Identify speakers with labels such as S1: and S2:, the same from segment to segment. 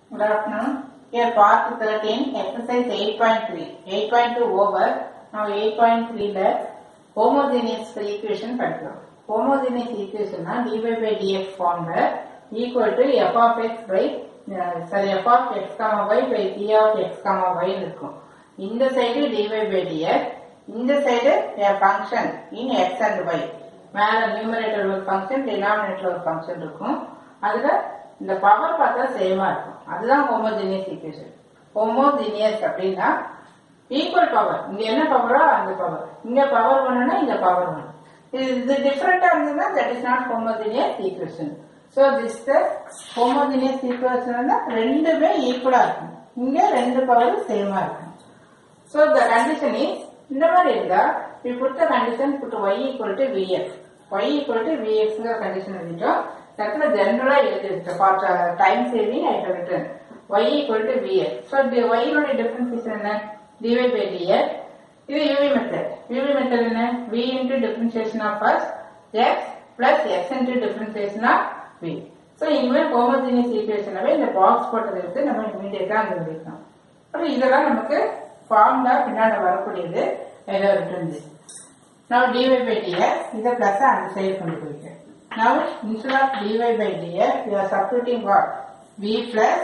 S1: Good afternoon. Here part 13, exercise 8.3. 8.2 over. Now 8.3 ல homogeneous equation படிக்கிறோம். homogeneous equation னா dy by dx formல equal to f of x by uh, sorry f of x comma y by p of x comma y ன்னு இருக்கும். இந்த side dy by dx, இந்த side a function in x and y. மேல numerator ஒரு function denominator ஒரு function இருக்கும் அதுல இந்த பவர் பார்த்தா சேமா இருக்கும் அதுதான் ஹோமோஜினியஸ் ஈக்குவேஷன் ஹோமோஜினியஸ் அப்படின்னா ஈக்குவல் பவர் இங்க என்ன பவரோ அந்த பவர் இங்க பவர் ஒண்ணுனா இங்க பவர் ஒன்று இது இது டிஃபரெண்டா இருந்ததுன்னா that is not homogeneous equation so this the homogeneous equation ரெண்டுமே ஈக்குவலா இருக்கும் இங்க ரெண்டு பவர் சேமா இருக்கும் So the condition is இந்த மாதிரி இருந்தா we put the condition put y equal to vx y equal to vx ங்கிற condition எழுதிட்டோம் தத்துல ஜெனரலா எழுதிருக்கோம் for time saving I have written y equal to vx so the y னுடைய differentiation என்ன dy by dx இது uv method uv method என்ன v into differentiation of first x plus x into differentiation of v so இனிமே homogeneous equation வே இந்த box போட்டதை எடுத்து நம்ம இமீடியட்டா அங்க எழுதிக்கலாம் அப்புறம் இதெல்லாம் நமக்கு ஃபார்ம்ல பின்னாடி வரக்கூடியது ஏதோ இருக்கு now dy by dx இதை பிளஸ் அந்த சைடு கொண்டு போயிட்டேன் now instead of dy by dx you are substituting what v plus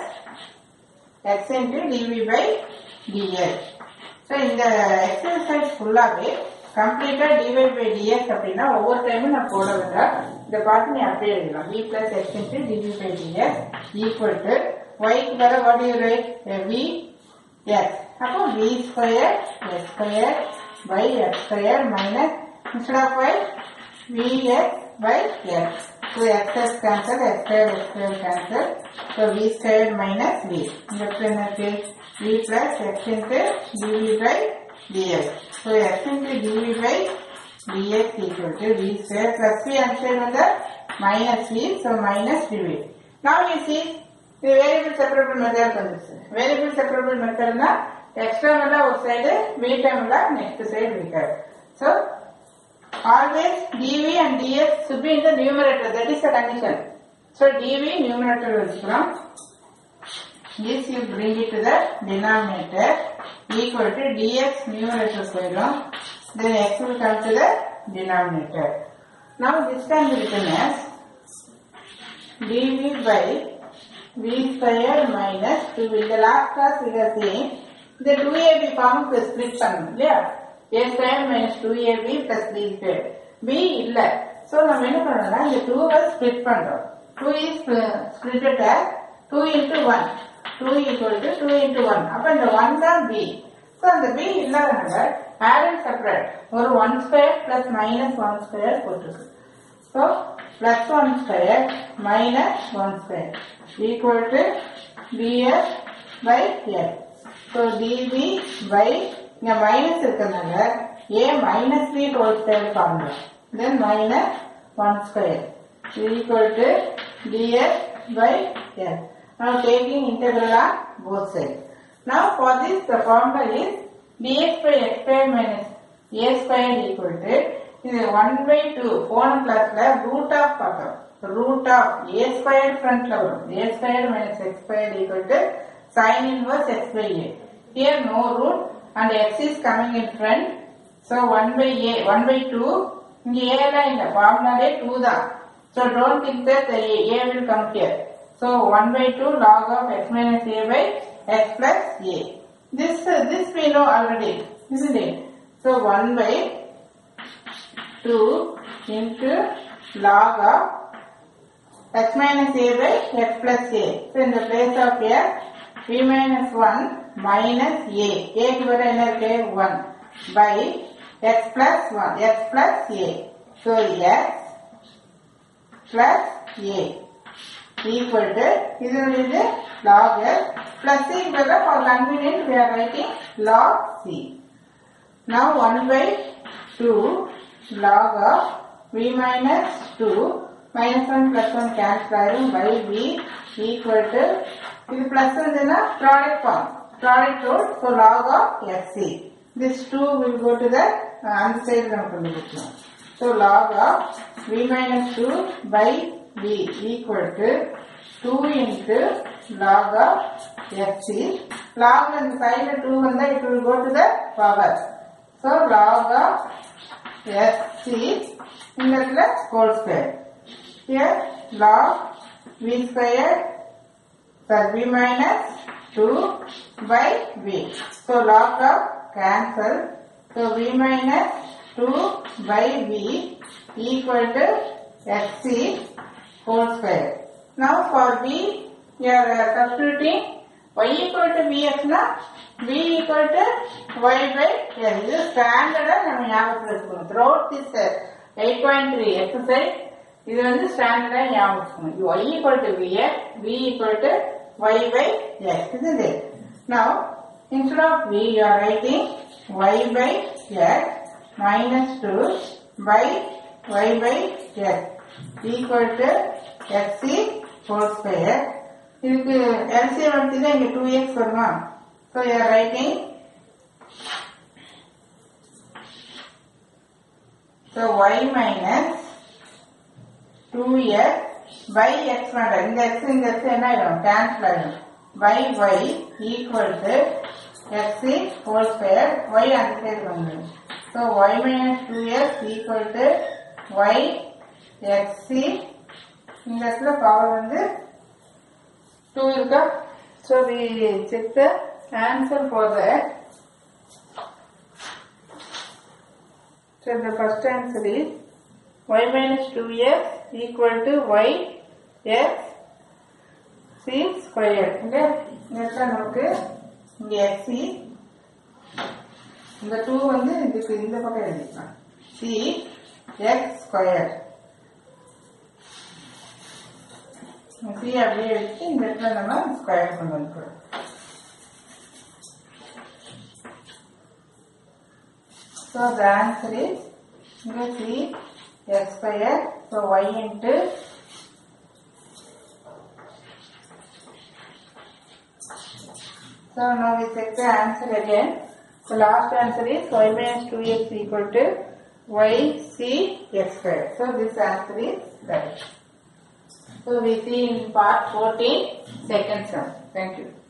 S1: x into dv by dx so இந்த எக்ஸசைஸ் ஃபுல்லாவே கம்ப்ளீட்டா dy by dx அப்படின்னா ஒவ்வொரு டைமும் நான் போட வேண்டாம் இந்த பார்த்து நீ அப்படியே எழுதலாம் v plus x into dv by dx equal to y க்கு வர what do you write v x அப்போ v square x square by x square minus instead of y vx by x so x x cancel x square x square cancel so v square minus v இந்த இடத்துல என்ன இருக்கு v plus x into dv by dx so x into dv by dx equal to v square plus v and side வந்து minus v so minus dv now you see இது variable separable method வந்துச்சு variable separable மெத்தட்னா எக்ஸ்டர்னலா ஒரு சைடு மீட்டர்னலா next side இருக்காது so always DV and DS should be in the numerator that is the condition so dv numerator வச்சுக்கலாம் this you bring it to the denominator equal to dx numerator போயிடும் then x will come to the denominator now this can be written as dv by v square minus 2 இந்த last class we have seen இந்த 2ab form க்கு split பண்ணணும் இல்லையா a square minus 2ab plus b square b இல்ல so நம்ம என்ன பண்ணணும்னா இந்த 2 வை split பண்றோம் 2 is uh, splitted as 2 into 1 2 equal to 2 into 1 அப்ப இந்த 1 தான் b so அந்த b இல்லாதனால add and separate ஒரு 1 square plus minus 1 square போட்டிருக்கு So, plus 1 square minus 1 square equal to df by f. So, dv by இங்க minus இருக்கனால a minus b whole square formula. Then minus 1 square equal to df by f. Now, taking integral on both sides. Now, for this, the formula is dx by x square minus a square equal to இது one by two போன கிளாஸ்ல root of பார்த்தோம் root of A square ஃப்ரண்ட்ல வரும் A square minus X square equal to sine inverse X by A here no root and X is coming in front so one by A one by two இங்க ஏலாம் இல்லை ஃபார்முலாலே two தான் so don't think that A will come here so one by two log of X minus A by X plus A this this we know already isn't it so 1 by 2 into log of x minus a by x plus a. So in the place of x, v minus 1 minus a. a க்கு பதிலா என்ன இருக்கு 1 by x plus 1 x plus a. So x plus a equal to இதனுடைய log s plus c க்கு பதிலா for convenience we are writing log c. Now 1 by 2 log of v minus 2 minus 1 plus 1 cancel ஆயிரும் by v equal to இது plus இருந்ததுன்னா product form product root so log of fc this 2 will go to the uh, அந்த side நம்ம கொண்டு போகலாம் so log of v minus 2 by b equal to 2 into log of fc. Log and side 2 வந்தா it will go to the power. So log of fc இந்த இடத்துல whole square. Here log v square plus v minus 2 by v. So log of cancel. So v minus 2 by v equal to fc whole square. Now for v, we are uh, substituting y equal to vx na v equal to y by l. இது ஸ்டாண்டர்டா நம்ம ஞாபகத்தில் வச்சுக்கணும் throughout this eight point three exercise இது வந்து ஸ்டாண்டர்டா ஞாபகம் வச்சுக்கணும் y equal to vx v equal to y by x isn't it? Now instead of v you are writing y by x minus 2 by y by x equal to xc whole square இதுக்கு LCM எடுத்தீங்கன்னா இங்க 2x வருமா so you are writing so y minus 2x by x வேண்டாம் இந்த x இந்த x என்ன ஆயிடும் cancel ஆயிடும் by y equal to x whole square y அந்த சைடு வந்துடும் so y minus 2x equal to y xc இந்த இடத்துல பவர் வந்து 2 இருக்கா so we check the answer for that so the first answer is y minus 2x equal to y x c square இந்த இடத்துல நமக்கு இங்க xc இந்த 2 வந்து இதுக்கு இந்த பக்கம் எழுதிக்கலாம் c x square c அப்படியே எடுத்து இந்த இடத்துல நம்ம ஸ்கொயர் கொண்டு வந்துக்கிறோம் So the answer is இங்க c x square so y into So now we check the answer again. The last answer is y minus 2x equal to y c x square. So this answer is right. So we see in part 14 second sum. Thank you.